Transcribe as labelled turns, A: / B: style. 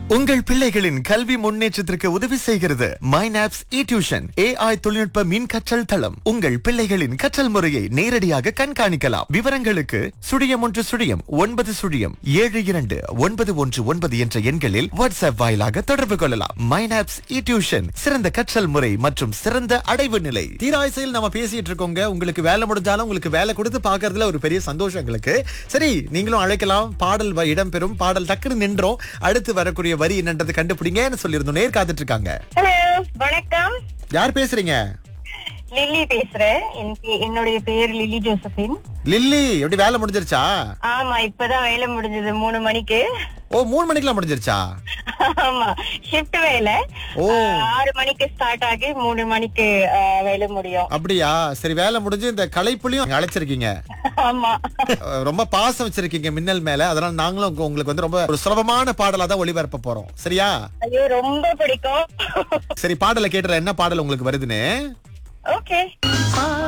A: உங்கள் பிள்ளைகளின் கல்வி முன்னேற்றத்திற்கு உதவி செய்கிறது மைனாப்ஸ் இ டியூஷன் ஏஐ தொழில்நுட்ப மின் கற்றல் தளம் உங்கள் பிள்ளைகளின் கற்றல் முறையை நேரடியாக கண்காணிக்கலாம் விவரங்களுக்கு சுழியம் ஒன்று சுழியம் ஒன்பது சுழியம் ஏழு இரண்டு ஒன்பது ஒன்று ஒன்பது என்ற எண்களில் வாட்ஸ்அப் வாயிலாக தொடர்பு கொள்ளலாம் மைனாப்ஸ் இ டியூஷன் சிறந்த கற்றல் முறை மற்றும் சிறந்த அடைவு நிலை
B: தீராய்சையில் நம்ம பேசிட்டு இருக்கோங்க உங்களுக்கு வேலை முடிஞ்சாலும் உங்களுக்கு வேலை கொடுத்து பார்க்கறதுல ஒரு பெரிய சந்தோஷம் எங்களுக்கு சரி நீங்களும் அழைக்கலாம் பாடல் வ- இடம்பெறும் பாடல் டக்குன்னு நின்றோம் அடுத்து வரக்கூடிய வரி என்னன்றது கண்டுபிடிங்கன்னு சொல்லியிருந்தோம் நேர் காத்துட்டு இருக்காங்க
C: ஹலோ வணக்கம்
B: யார் பேசுறீங்க
C: லில்லி பேசுறேன் என் பே- என்னுடைய பேர் லில்லி ஜோசபின்
B: லில்லி எப்படி வேலை முடிஞ்சிருச்சா
C: ஆமா இப்பதான் வேலை முடிஞ்சது மூணு மணிக்கு
B: ஓ மூணு மணிக்கெல்லாம் முடிஞ்சிருச்சா
C: ஆமா ஷிஃப்ட் வேலை
B: ஓ.
C: ஆஹ், ஆறு மணிக்கு ஸ்டார்ட் ஆகி மூணு மணிக்கு ஆஹ், வேலை முடியும்
B: அப்படியா சரி வேலை முடிஞ்சு இந்த களைப்புலையும் அழைச்சிருக்கீங்க
C: ஆமா
B: அஹ் ரொம்ப பாசம் வச்சிருக்கீங்க மின்னல் மேல அதனால நாங்களும் உங்க- உங்களுக்கு வந்து ரொம்ப ஒரு சுலபமான பாடலா தான் ஒளிபரப்ப போறோம் சரியா
C: ஐயோ ரொம்ப பிடிக்கும்
B: சரி பாடலை கேட்டுற என்ன பாடல் உங்களுக்கு வருதுன்னு
C: ஓகே